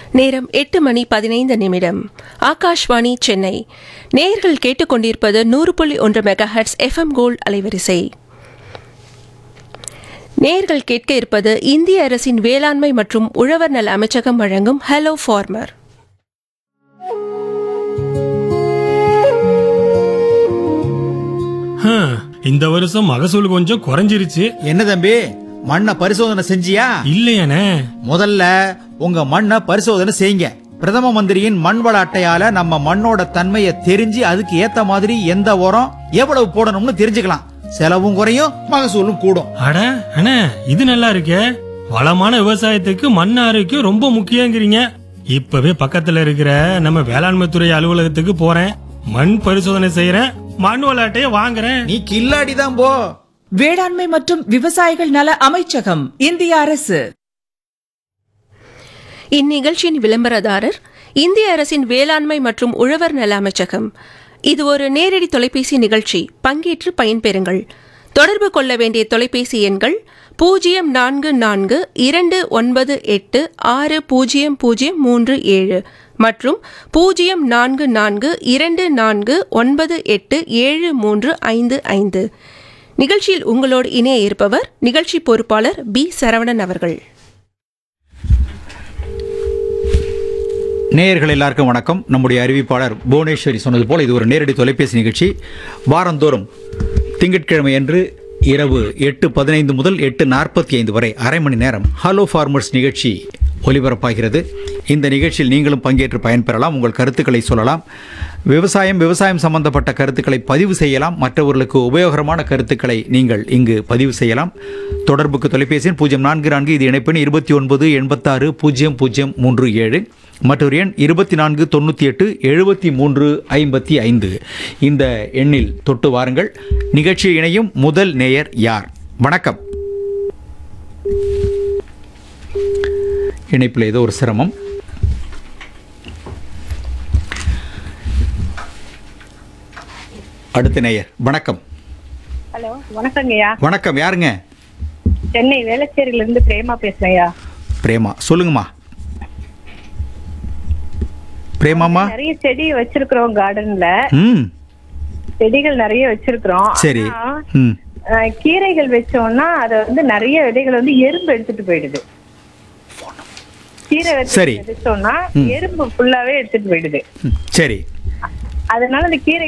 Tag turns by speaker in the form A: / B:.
A: நேரம் எட்டு மணி பதினைந்து நிமிடம் ஆகாஷ்வாணி சென்னை நேயர்கள் கேட்டுக்கொண்டிருப்பது நூறு புள்ளி ஒன்று மெகாஹெட்ஸ் எஃப்எம் கோல்ட் அலைவரிசை நேயர்கள் கேட்க இருப்பது இந்திய அரசின் வேளாண்மை மற்றும் உழவர் நல அமைச்சகம் வழங்கும் ஹலோ ஃபார்மர்
B: ஹம், இந்த வருஷம் மகசூல் கொஞ்சம் குறைஞ்சிருச்சு
C: என்ன தம்பி மண்ணை பரிசோதனை செஞ்சியா
B: இல்லையானே
C: முதல்ல உங்க மண்ணை பரிசோதனை செய்யுங்க பிரதம மந்திரியின் மண் வள அட்டையால நம்ம மண்ணோட தன்மையை தெரிஞ்சு அதுக்கு ஏத்த மாதிரி எந்த உரம் எவ்வளவு போடணும்னு தெரிஞ்சுக்கலாம் செலவும் குறையும் மகசூலும் கூடும்
B: அட அண்ணே இது நல்லா இருக்கே வளமான விவசாயத்துக்கு மண் ஆரோக்கியம் ரொம்ப முக்கியங்கிறீங்க இப்பவே பக்கத்துல இருக்கிற நம்ம வேளாண்மை துறை அலுவலகத்துக்கு போறேன் மண் பரிசோதனை செய்யறேன் மண் விளையாட்டையே வாங்குறேன்
C: நீ கில்லாடி தான் போ
D: வேளாண்மை மற்றும் விவசாயிகள் நல அமைச்சகம் இந்திய அரசு
A: இந்நிகழ்ச்சியின் விளம்பரதாரர் இந்திய அரசின் வேளாண்மை மற்றும் உழவர் நல அமைச்சகம் இது ஒரு நேரடி தொலைபேசி நிகழ்ச்சி பங்கேற்று பயன்பெறுங்கள் தொடர்பு கொள்ள வேண்டிய தொலைபேசி எண்கள் பூஜ்ஜியம் நான்கு நான்கு இரண்டு ஒன்பது எட்டு ஆறு பூஜ்ஜியம் பூஜ்ஜியம் மூன்று ஏழு மற்றும் பூஜ்ஜியம் நான்கு நான்கு இரண்டு நான்கு ஒன்பது எட்டு ஏழு மூன்று ஐந்து ஐந்து நிகழ்ச்சியில் உங்களோடு இணைய இருப்பவர் நிகழ்ச்சி பொறுப்பாளர் பி சரவணன் அவர்கள்
C: நேயர்கள் எல்லாருக்கும் வணக்கம் நம்முடைய அறிவிப்பாளர் புவனேஸ்வரி சொன்னது போல இது ஒரு நேரடி தொலைபேசி நிகழ்ச்சி வாரந்தோறும் திங்கட்கிழமை அன்று இரவு எட்டு பதினைந்து முதல் எட்டு நாற்பத்தி ஐந்து வரை அரை மணி நேரம் ஹலோ ஃபார்மர்ஸ் நிகழ்ச்சி ஒலிபரப்பாகிறது இந்த நிகழ்ச்சியில் நீங்களும் பங்கேற்று பயன்பெறலாம் உங்கள் கருத்துக்களை சொல்லலாம் விவசாயம் விவசாயம் சம்பந்தப்பட்ட கருத்துக்களை பதிவு செய்யலாம் மற்றவர்களுக்கு உபயோகரமான கருத்துக்களை நீங்கள் இங்கு பதிவு செய்யலாம் தொடர்புக்கு தொலைபேசி எண் பூஜ்ஜியம் நான்கு நான்கு இது இணைப்பெண் இருபத்தி ஒன்பது எண்பத்தாறு பூஜ்ஜியம் பூஜ்ஜியம் மூன்று ஏழு மற்றொரு எண் இருபத்தி நான்கு தொண்ணூற்றி எட்டு எழுபத்தி மூன்று ஐம்பத்தி ஐந்து இந்த எண்ணில் தொட்டு வாருங்கள் நிகழ்ச்சியில் இணையும் முதல் நேயர் யார் வணக்கம் இணைப்பில் ஏதோ ஒரு சிரமம் அடுத்த நேயர் வணக்கம்
E: ஹலோ வணக்கங்கய்யா
C: வணக்கம் யாருங்க
E: சென்னை வேளச்சேரியில இருந்து பிரேமா பேசுறேன்யா
C: பிரேமா சொல்லுங்கம்மா பிரேமாம்மா
E: நிறைய செடி வச்சிருக்கிறோம் கார்டன்ல
C: ம்
E: செடிகள் நிறைய வச்சிருக்கிறோம்
C: சரி
E: ஆனா,
C: ம்
E: அஹ், கீரைகள் வச்சோம்னா அத வந்து நிறைய விதைகள் வந்து எறும்பு எடுத்துட்டு போயிடுது கீரை வச்சு
C: சரி.
E: வச்சோம்னா எறும்பு ஃபுல்லாவே எடுத்துட்டு போயிடுது
C: ம், சரி
E: அதனால அந்த கீரை